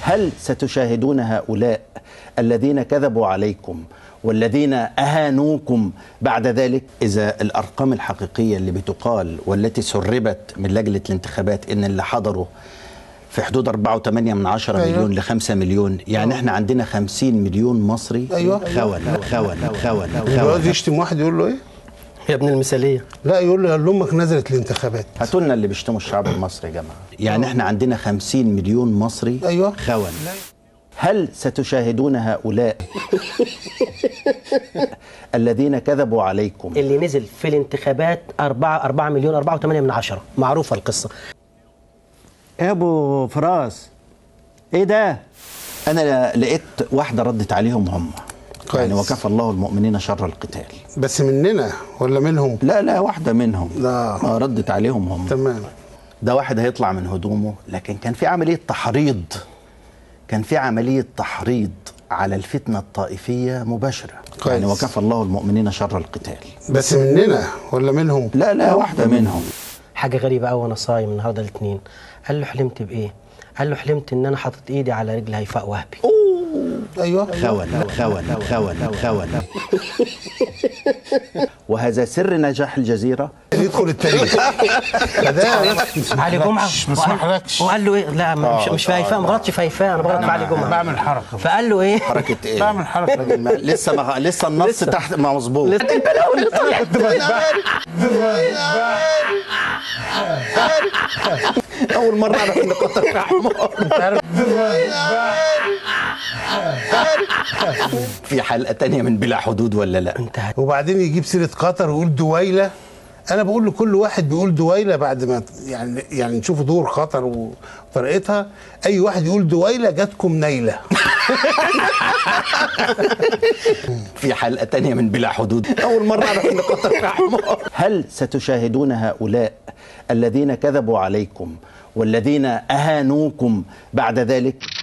هل ستشاهدون هؤلاء الذين كذبوا عليكم والذين اهانوكم بعد ذلك اذا الارقام الحقيقيه اللي بتقال والتي سربت من لجنه الانتخابات ان اللي حضروا في حدود 4.8 من 10 أيوة. مليون ل 5 مليون يعني احنا عندنا 50 مليون مصري أيوة. خون خون خون الواد خون يشتم واحد يقول له ايه؟ يا ابن المثاليه لا يقول له قال امك نزلت الانتخابات هاتوا لنا اللي بيشتموا الشعب المصري يا جماعه يعني احنا عندنا 50 مليون مصري أيوة. خون هل ستشاهدون هؤلاء الذين كذبوا عليكم اللي نزل في الانتخابات 4 4 مليون 4.8 من عشرة معروفه القصه يا ابو فراس ايه ده انا لقيت واحده ردت عليهم هم كويس. يعني وكفى الله المؤمنين شر القتال بس مننا ولا منهم؟ لا لا واحده منهم لا. آه، ردت عليهم هم تمام ده واحد هيطلع من هدومه لكن كان في عملية تحريض كان في عملية تحريض على الفتنة الطائفية مباشرة كويس. يعني وكفى الله المؤمنين شر القتال بس مننا ولا منهم؟ لا لا واحدة منهم حاجه غريبه قوي وانا صايم النهارده الاثنين قال له حلمت بايه قال له حلمت ان انا حاطط ايدي على رجل هيفاء وهبي ايوه خون خون خون خون وهذا سر نجاح الجزيرة يدخل التاريخ فده علي جمعه ما اسمحلكش. وقال له ايه لا مش, مش في هيفاء ما غلطش في هيفاء انا بغلط في علي جمعه بعمل حركه فقال له ايه حركة ايه؟ بعمل حركه راجل ما- لسه ما لسه النص لسه. تحت ما مظبوط لسه انت الاول اللي طلعت أول مرة أعرف إن قطر في حمار في حلقة تانية من بلا حدود ولا لا؟ انتهى وبعدين يجيب سيره قطر ويقول دويله انا بقول لكل واحد بيقول دويله بعد ما يعني يعني نشوف دور قطر وطريقتها اي واحد يقول دويله جاتكم نيله في حلقة تانية من بلا حدود أول مرة أعرف إن قطر في حمار هل ستشاهدون هؤلاء الذين كذبوا عليكم والذين أهانوكم بعد ذلك